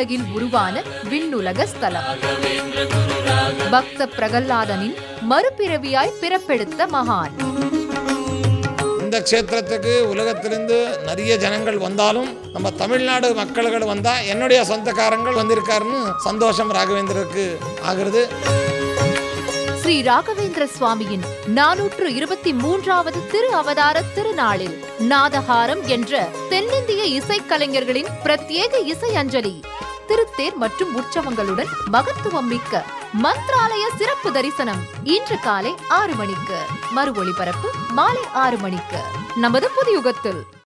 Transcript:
மண்ணுலகில் உருவான விண்ணுலக ஸ்தலம் பக்த பிரகல்லாதனின் மறுபிறவியாய் பிறப்பெடுத்த மகான் இந்த க்ஷேத்திரத்துக்கு உலகத்திலிருந்து நிறைய ஜனங்கள் வந்தாலும் நம்ம தமிழ்நாடு மக்கள்கள் வந்தால் என்னுடைய சொந்தக்காரங்கள் வந்திருக்காருன்னு சந்தோஷம் ராகவேந்திரருக்கு ஆகிறது ஸ்ரீ ராகவேந்திர சுவாமியின் நானூற்று இருபத்தி மூன்றாவது திரு அவதார திருநாளில் நாதஹாரம் என்ற தென்னிந்திய இசைக்கலைஞர்களின் பிரத்யேக இசை அஞ்சலி திருத்தேர் மற்றும் உற்சவங்களுடன் மகத்துவம் மிக்க மந்த்ராலய சிறப்பு தரிசனம் இன்று காலை ஆறு மணிக்கு மறு ஒளிபரப்பு மாலை ஆறு மணிக்கு நமது புதியுகத்தில்